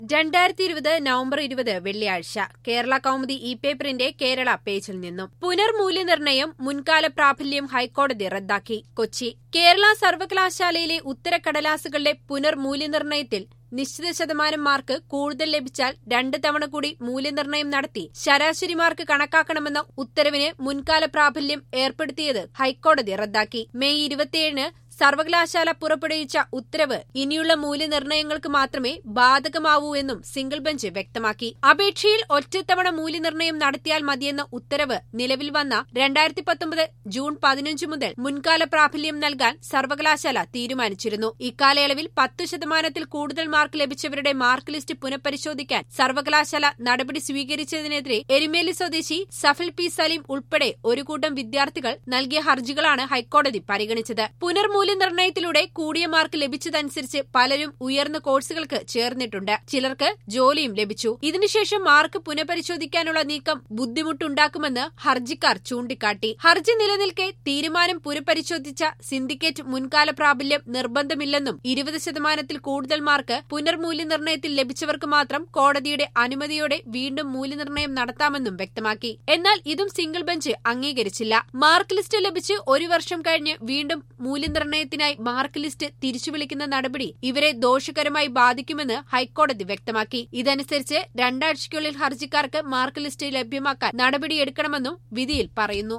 രണ്ടായിരത്തി ഇരുപത് നവംബർ ഇരുപത് വെള്ളിയാഴ്ച കേരള കൗമുദി ഇ പേപ്പറിന്റെ കേരള പേജിൽ നിന്നും പുനർമൂല്യനിർണയം മുൻകാല പ്രാബല്യം ഹൈക്കോടതി റദ്ദാക്കി കൊച്ചി കേരള സർവകലാശാലയിലെ ഉത്തരക്കടലാസുകളുടെ പുനർമൂല്യനിർണയത്തിൽ നിശ്ചിത ശതമാനം മാർക്ക് കൂടുതൽ ലഭിച്ചാൽ രണ്ട് തവണ കൂടി മൂല്യനിർണയം നടത്തി ശരാശരി മാർക്ക് കണക്കാക്കണമെന്ന ഉത്തരവിന് മുൻകാല പ്രാബല്യം ഏർപ്പെടുത്തിയത് ഹൈക്കോടതി റദ്ദാക്കി മെയ് ഇരുപത്തിയേഴിന് സർവകലാശാല പുറപ്പെടുവിച്ച ഉത്തരവ് ഇനിയുള്ള മൂല്യനിർണയങ്ങൾക്ക് മാത്രമേ ബാധകമാവൂ എന്നും സിംഗിൾ ബെഞ്ച് വ്യക്തമാക്കി അപേക്ഷയിൽ ഒറ്റത്തവണ മൂല്യനിർണയം നടത്തിയാൽ മതിയെന്ന ഉത്തരവ് നിലവിൽ വന്ന രണ്ടായിരത്തി പത്തൊമ്പത് ജൂൺ പതിനഞ്ച് മുതൽ മുൻകാല പ്രാബല്യം നൽകാൻ സർവകലാശാല തീരുമാനിച്ചിരുന്നു ഇക്കാലയളവിൽ പത്തു ശതമാനത്തിൽ കൂടുതൽ മാർക്ക് ലഭിച്ചവരുടെ മാർക്ക് ലിസ്റ്റ് പുനഃപരിശോധിക്കാൻ സർവകലാശാല നടപടി സ്വീകരിച്ചതിനെതിരെ എരുമേലി സ്വദേശി സഫൽ പി സലീം ഉൾപ്പെടെ ഒരു കൂട്ടം വിദ്യാർത്ഥികൾ നൽകിയ ഹർജികളാണ് ഹൈക്കോടതി പരിഗണിച്ചത് പുനർമൂല്യനിർണയത്തിലൂടെ കൂടിയ മാർക്ക് ലഭിച്ചതനുസരിച്ച് പലരും ഉയർന്ന കോഴ്സുകൾക്ക് ചേർന്നിട്ടുണ്ട് ചിലർക്ക് ജോലിയും ലഭിച്ചു ഇതിനുശേഷം മാർക്ക് പുനഃപരിശോധിക്കാനുള്ള നീക്കം ബുദ്ധിമുട്ടുണ്ടാക്കുമെന്ന് ഹർജിക്കാർ ചൂണ്ടിക്കാട്ടി ഹർജി നിലനിൽക്കെ തീരുമാനം പുനഃപരിശോധിച്ച സിൻഡിക്കേറ്റ് മുൻകാല പ്രാബല്യം നിർബന്ധമില്ലെന്നും ഇരുപത് ശതമാനത്തിൽ കൂടുതൽ മാർക്ക് പുനർമൂല്യനിർണയത്തിൽ ലഭിച്ചവർക്ക് മാത്രം കോടതിയുടെ അനുമതിയോടെ വീണ്ടും മൂല്യനിർണയം നടത്താമെന്നും വ്യക്തമാക്കി എന്നാൽ ഇതും സിംഗിൾ ബെഞ്ച് അംഗീകരിച്ചില്ല മാർക്ക് ലിസ്റ്റ് ലഭിച്ച് ഒരു വർഷം കഴിഞ്ഞ് വീണ്ടും മൂല്യനിർണയത്തിനായി മാർക്ക് ലിസ്റ്റ് തിരിച്ചുവിളിക്കുന്ന നടപടി ഇവരെ ദോഷകരമായി ബാധിക്കുമെന്ന് ഹൈക്കോടതി വ്യക്തമാക്കി ഇതനുസരിച്ച് രണ്ടാഴ്ചയ്ക്കുള്ളിൽ ഹർജിക്കാർക്ക് മാർക്ക് ലിസ്റ്റ് ലഭ്യമാക്കാൻ നടപടിയെടുക്കണമെന്നും വിധിയിൽ പറയുന്നു